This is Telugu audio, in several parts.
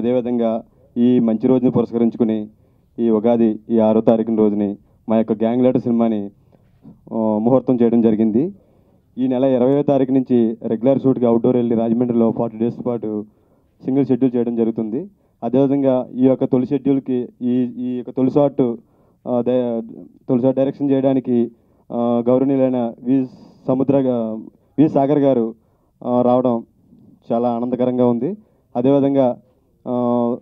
అదేవిధంగా ఈ మంచి రోజుని పురస్కరించుకుని ఈ ఉగాది ఈ ఆరో తారీఖున రోజుని మా యొక్క గ్యాంగ్ లీడర్ సినిమాని ఆ, ముహూర్తం చేయడం జరిగింది ఈ నెల ఇరవయో తారీఖు నుంచి రెగ్యులర్ షూట్కి అవుట్డోర్ వెళ్ళి రాజమండ్రిలో ఫార్టీ డేస్ పాటు సింగిల్ షెడ్యూల్ చేయడం జరుగుతుంది అదేవిధంగా ఈ యొక్క తొలి షెడ్యూల్కి ఈ ఈ యొక్క తొలి షాట్ ఆ, దే- తొలి షాట్ డైరెక్షన్ చేయడానికి ఆ, గౌరవనీయులైన వి సముద్ర గా- వి సాగర్ గారు ఆ, రావడం చాలా ఆనందకరంగా ఉంది అదేవిధంగా ఆ,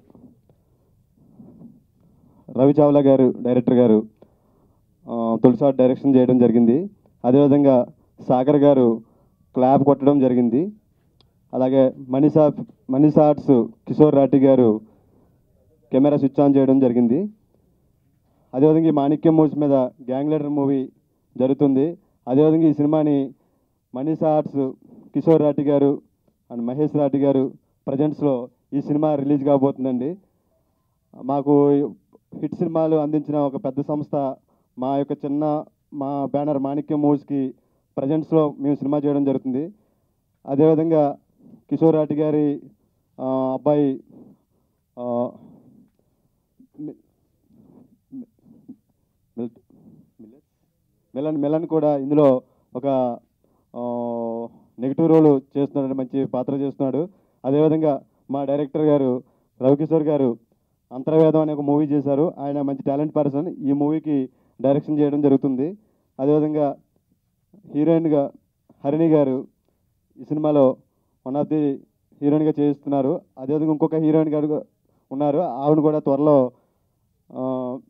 రవి చావ్లా గారు డైరెక్టర్ గారు ఆ, తొలిసారి డైరెక్షన్ చేయడం జరిగింది అదేవిధంగా సాగర్ గారు క్లాప్ కొట్టడం జరిగింది అలాగే మనీషా మనీషా ఆర్ట్స్ కిషోర్ రాఠి గారు కెమెరా స్విచ్ ఆన్ చేయడం జరిగింది అదేవిధంగా ఈ మాణిక్యం మూవీస్ మీద గ్యాంగ్ లీడర్ మూవీ జరుగుతుంది అదేవిధంగా ఈ సినిమాని మనీషా ఆర్ట్స్ కిషోర్ రాఠి గారు అండ్ మహేష్ రాఠి గారు ప్రజెంట్స్లో ఈ సినిమా రిలీజ్ కాబోతుందండి మాకు హిట్ సినిమాలు అందించిన ఒక పెద్ద సంస్థ మా యొక్క చిన్న మా బ్యానర్ మాణిక్యం మూవీస్కి ప్రజెంట్స్లో మేము సినిమా చేయడం జరుగుతుంది అదేవిధంగా కిషోర్ రాటి గారి ఆ, అబ్బాయి ఆ, మి- మి- మిల్- మిల్లెట్? మిలన్ మిలన్ కూడా ఇందులో ఒక నెగిటివ్ రోల్ చేస్తున్నాడు మంచి పాత్ర చేస్తున్నాడు అదేవిధంగా మా డైరెక్టర్ గారు రవికిషోర్ గారు అంతర్వేదం అనే ఒక మూవీ చేశారు ఆయన మంచి టాలెంట్ పర్సన్ ఈ మూవీకి డైరెక్షన్ చేయడం జరుగుతుంది అదేవిధంగా హీరోయిన్గా హరిణి గారు ఈ సినిమాలో వన్ ఆఫ్ ది హీరోయిన్గా చేయిస్తున్నారు అదేవిధంగా ఇంకొక హీరోయిన్ గారు ఉన్నారు ఆవిడ కూడా త్వరలో ఆ,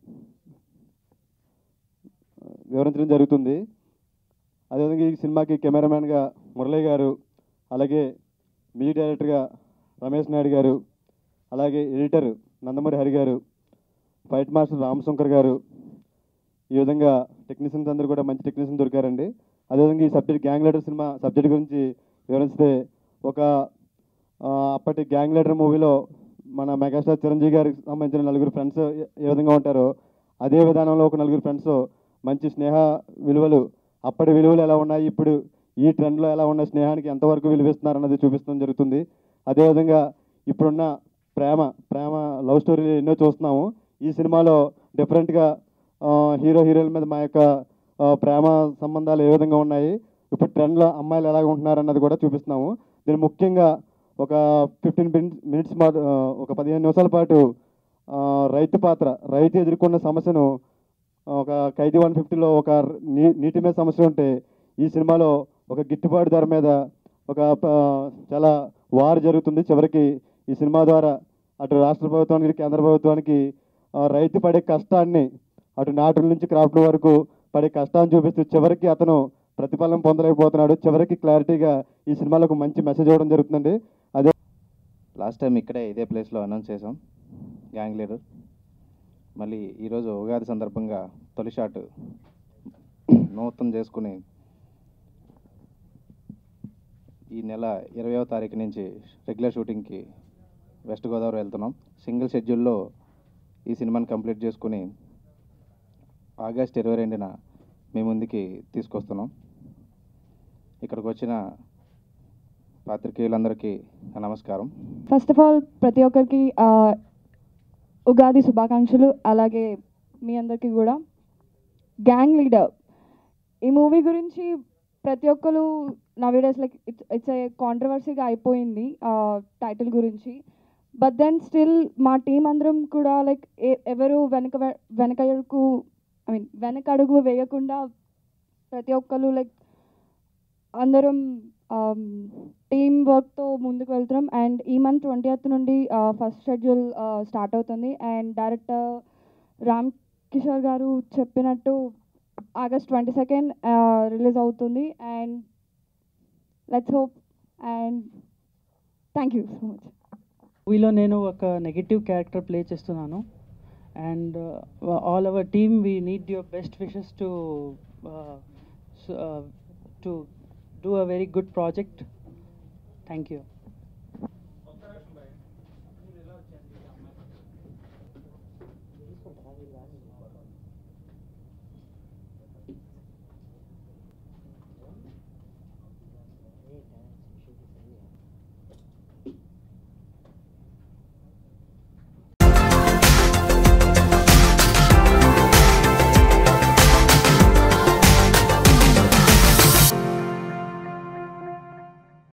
వివరించడం జరుగుతుంది అదేవిధంగా ఈ సినిమాకి కెమెరామ్యాన్గా మురళీ గారు అలాగే మ్యూజిక్ డైరెక్టర్గా రమేష్ నాయుడు గారు అలాగే ఎడిటర్ నందమూరి హరి గారు ఫైట్ మాస్టర్ రామ్ శంకర్ గారు ఈ విధంగా టెక్నీషియన్స్ అందరూ కూడా మంచి టెక్నీషియన్ దొరికారండి అదేవిధంగా ఈ సబ్జెక్ట్ గ్యాంగ్ లీడర్ సినిమా సబ్జెక్ట్ గురించి వివరిస్తే ఒక ఆ, అప్పటి గ్యాంగ్ లీడర్ మూవీలో మన మెగాస్టార్ చిరంజీవి గారికి సంబంధించిన నలుగురు ఫ్రెండ్స్ ఏ విధంగా ఉంటారో అదే విధానంలో ఒక నలుగురు ఫ్రెండ్స్ మంచి స్నేహ విలువలు అప్పటి విలువలు ఎలా ఉన్నాయి ఇప్పుడు ఈ ట్రెండ్లో ఎలా ఉన్న స్నేహానికి ఎంతవరకు విలువిస్తున్నారు అన్నది చూపించడం జరుగుతుంది అదేవిధంగా ఇప్పుడున్న ప్రేమ ప్రేమ లవ్ స్టోరీలు ఎన్నో చూస్తున్నాము ఈ సినిమాలో డిఫరెంట్గా హీరో హీరోయిన్ మీద మా యొక్క ఆ, ప్రేమ సంబంధాలు ఏ విధంగా ఉన్నాయి ఇప్పుడు ట్రెండ్లో అమ్మాయిలు ఎలాగ ఉంటున్నారు అన్నది కూడా చూపిస్తున్నాము దీని ముఖ్యంగా ఒక ఫిఫ్టీన్ మినిట్స్ మా ఆ, ఒక పదిహేను నిమిషాల పాటు ఆ, రైతు పాత్ర రైతు ఎదుర్కొన్న సమస్యను ఒక ఖైదీ వన్ ఫిఫ్టీలో ఒక నీ నీటి మీద సమస్య ఉంటే ఈ సినిమాలో ఒక గిట్టుబాటు ధర మీద ఒక ప- చాలా వార్ జరుగుతుంది చివరికి ఈ సినిమా ద్వారా అటు రాష్ట్ర ప్రభుత్వానికి కేంద్ర ప్రభుత్వానికి ఆ, రైతు పడే కష్టాన్ని అటు నాటుల నుంచి క్రాఫ్ట్ వరకు పడే కష్టాన్ని చూపిస్తూ చివరికి అతను ప్రతిఫలం పొందలేకపోతున్నాడు చివరికి క్లారిటీగా ఈ సినిమాలో ఒక మంచి మెసేజ్ ఇవ్వడం జరుగుతుందండి అదే లాస్ట్ టైం ఇక్కడే ఇదే ప్లేస్లో అనౌన్స్ చేసాం గ్యాంగ్ లీడర్ మళ్ళీ ఈరోజు ఉగాది సందర్భంగా తొలి షాట్ నూతనం చేసుకుని ఈ నెల ఇరవయో తారీఖు నుంచి రెగ్యులర్ షూటింగ్కి వెస్ట్ గోదావరి వెళ్తున్నాం సింగిల్ షెడ్యూల్లో ఈ సినిమాని కంప్లీట్ చేసుకుని ఆగస్ట్ ఇరవై రెండున మీ ముందుకి తీసుకొస్తున్నాం ఇక్కడికి వచ్చిన పాత్రికేయులందరికీ నా నమస్కారం ఫస్ట్ ఆఫ్ ఆల్ ప్రతి ఒక్కరికి ఆ, ఉగాది శుభాకాంక్షలు అలాగే మీ అందరికీ కూడా గ్యాంగ్ లీడర్ ఈ మూవీ గురించి ప్రతి ఒక్కరు nowadays like it's it's a కాంట్రవర్సీగా అయిపోయింది టైటిల్ గురించి బట్ దెన్ స్టిల్ మా టీం అందరం కూడా లైక్ ఎవరు వెనక వెనకడుగు ఐ మీన్ వెనకడుగు వేయకుండా ప్రతి ఒక్కరు లైక్ అందరం టీమ్ వర్క్తో ముందుకు వెళ్తున్నాం అండ్ ఈ మంత్ ట్వంటీ నుండి ఫస్ట్ షెడ్యూల్ స్టార్ట్ అవుతుంది అండ్ డైరెక్టర్ రామ్ కిషోర్ గారు చెప్పినట్టు ఆగస్ట్ ట్వంటీ సెకండ్ రిలీజ్ అవుతుంది and let's hope and thank you so much మూవీలో నేను ఒక నెగిటివ్ క్యారెక్టర్ ప్లే చేస్తున్నాను and all our team we need your best wishes to to do a very good project thank you